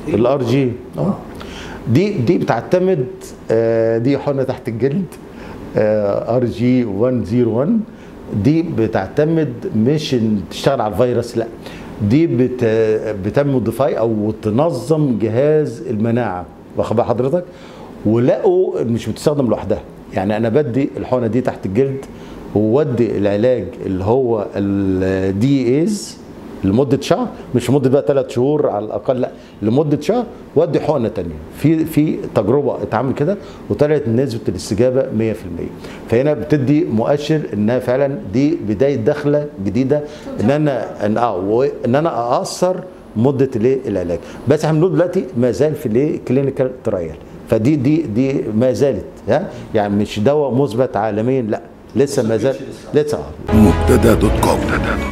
الار جي دي دي بتعتمد آه، دي حقنه تحت الجلد ار جي 101 دي بتعتمد مش ان تشتغل على الفيروس لا دي بت بتعمل موديفاي او تنظم جهاز المناعه واخد بال حضرتك ولقوا مش بتستخدم لوحدها يعني انا بدي الحقنه دي تحت الجلد وودي العلاج اللي هو الدي ايز لمده شهر مش لمده بقى ثلاث شهور على الاقل لا لمده شهر وادي حقنه تانية في في تجربه اتعمل كده وطلعت نسبه الاستجابه 100% فهنا بتدي مؤشر انها فعلا دي بدايه دخله جديده ان انا ان اه و- ان انا اقصر مده الايه العلاج بس احنا بنقول دلوقتي ما زال في الايه كلينيكال ترايل فدي دي دي ما زالت ها يعني مش دواء مثبت عالميا لا لسه ما زال لسه آه. مبتدا دوت كوم